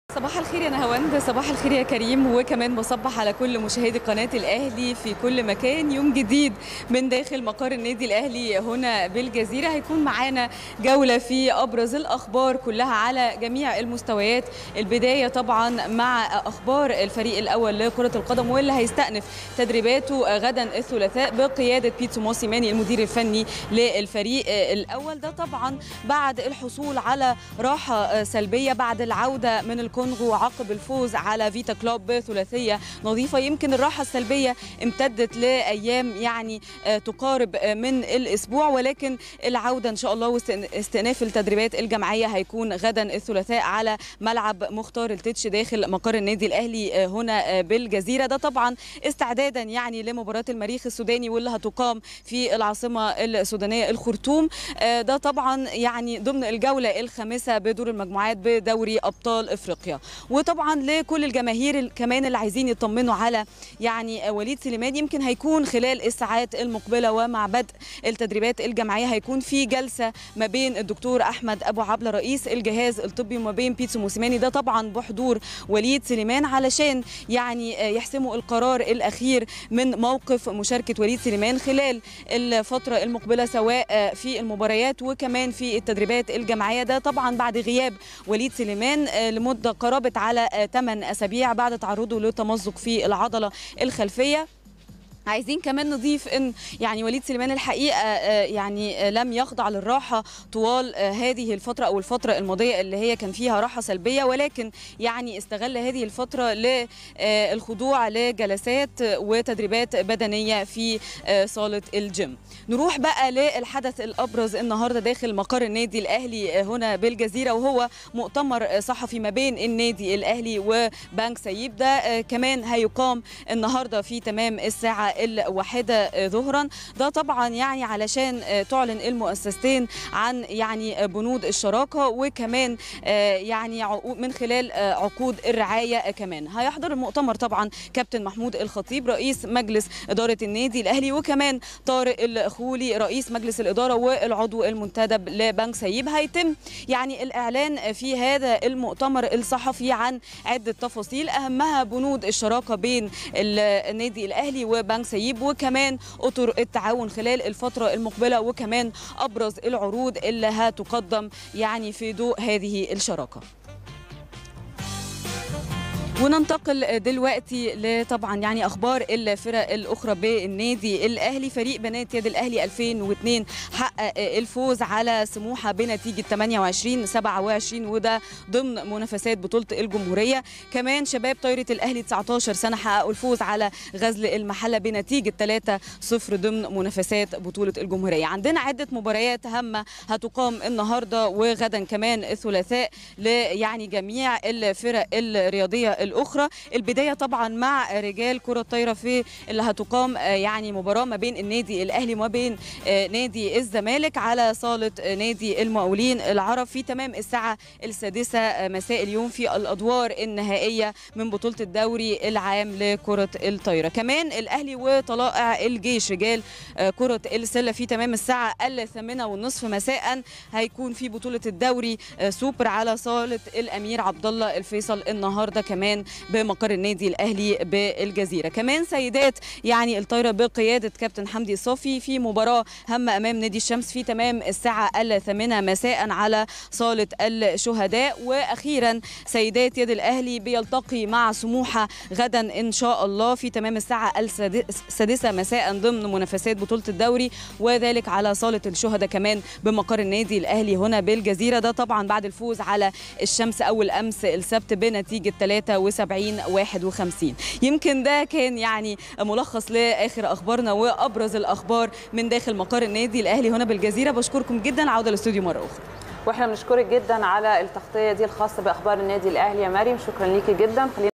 صباح الخير يا نهاوند صباح الخير يا كريم وكمان بصبح على كل مشاهدي قناة الأهلي في كل مكان يوم جديد من داخل مقر النادي الأهلي هنا بالجزيرة هيكون معانا جولة في أبرز الأخبار كلها على جميع المستويات البداية طبعا مع أخبار الفريق الأول لكرة القدم واللي هيستأنف تدريباته غدا الثلاثاء بقيادة بيتسو موسيماني المدير الفني للفريق الأول ده طبعا بعد الحصول على راحة سلبية بعد العودة من الكونغو عقب الفوز على فيتا كلوب بثلاثيه نظيفه يمكن الراحه السلبيه امتدت لايام يعني تقارب من الاسبوع ولكن العوده ان شاء الله واستئناف التدريبات الجماعيه هيكون غدا الثلاثاء على ملعب مختار التتش داخل مقر النادي الاهلي هنا بالجزيره ده طبعا استعدادا يعني لمباراه المريخ السوداني واللي هتقام في العاصمه السودانيه الخرطوم ده طبعا يعني ضمن الجوله الخامسه بدور المجموعات بدوري ابطال افريقيا وطبعا لكل الجماهير كمان اللي عايزين يطمنوا على يعني وليد سليمان يمكن هيكون خلال الساعات المقبله ومع بدء التدريبات الجماعيه هيكون في جلسه ما بين الدكتور احمد ابو عبله رئيس الجهاز الطبي وما بين بيتسو موسيماني ده طبعا بحضور وليد سليمان علشان يعني يحسموا القرار الاخير من موقف مشاركه وليد سليمان خلال الفتره المقبله سواء في المباريات وكمان في التدريبات الجماعيه ده طبعا بعد غياب وليد سليمان لمده قرابه على 8 اسابيع بعد تعرضه لتمزق في العضله الخلفيه عايزين كمان نضيف ان يعني وليد سليمان الحقيقه يعني لم يخضع للراحه طوال هذه الفتره او الفتره الماضيه اللي هي كان فيها راحه سلبيه ولكن يعني استغل هذه الفتره للخضوع لجلسات وتدريبات بدنيه في صاله الجيم نروح بقى للحدث الابرز النهارده داخل مقر النادي الاهلي هنا بالجزيره وهو مؤتمر صحفي ما بين النادي الاهلي وبنك سيب ده كمان هيقام النهارده في تمام الساعه الواحدة ظهرا ده طبعا يعني علشان تعلن المؤسستين عن يعني بنود الشراكة وكمان يعني من خلال عقود الرعاية كمان هيحضر المؤتمر طبعا كابتن محمود الخطيب رئيس مجلس إدارة النادي الأهلي وكمان طارق الخولي رئيس مجلس الإدارة والعضو المنتدب لبنك سيب هيتم يعني الإعلان في هذا المؤتمر الصحفي عن عدة تفاصيل أهمها بنود الشراكة بين النادي الأهلي وبنك بنك سيب وكمان اطر التعاون خلال الفتره المقبله وكمان ابرز العروض اللي هتقدم يعني في ضوء هذه الشراكه وننتقل دلوقتي لطبعا يعني اخبار الفرق الاخرى بالنادي الاهلي فريق بنات يد الاهلي 2002 حقق الفوز على سموحه بنتيجه 28 27 وده ضمن منافسات بطوله الجمهوريه كمان شباب طايره الاهلي 19 سنه حققوا الفوز على غزل المحله بنتيجه 3 0 ضمن منافسات بطوله الجمهوريه عندنا عده مباريات هامه هتقام النهارده وغدا كمان الثلاثاء يعني جميع الفرق الرياضيه الاخرى البدايه طبعا مع رجال كره الطايره في اللي هتقام يعني مباراه ما بين النادي الاهلي وما بين نادي الزمالك على صاله نادي المقاولين العرب في تمام الساعه السادسه مساء اليوم في الادوار النهائيه من بطوله الدوري العام لكره الطايره كمان الاهلي وطلائع الجيش رجال كره السله في تمام الساعه الثامنه والنصف مساء هيكون في بطوله الدوري سوبر على صاله الامير عبد الله الفيصل النهارده كمان بمقر النادي الاهلي بالجزيره كمان سيدات يعني الطايره بقياده كابتن حمدي صافي في مباراه هامه امام نادي الشمس في تمام الساعه الثامنه مساء على صاله الشهداء واخيرا سيدات يد الاهلي بيلتقي مع سموحه غدا ان شاء الله في تمام الساعه السادسه مساء ضمن منافسات بطوله الدوري وذلك على صاله الشهداء كمان بمقر النادي الاهلي هنا بالجزيره ده طبعا بعد الفوز على الشمس اول امس السبت بنتيجه 73 51 يمكن ده كان يعني ملخص لاخر اخبارنا وابرز الاخبار من داخل مقر النادي الاهلي هنا بالجزيره بشكركم جدا عوده الاستوديو مره اخرى واحنا بنشكرك جدا على التغطيه دي الخاصه باخبار النادي الاهلي يا مريم شكرا ليكي جدا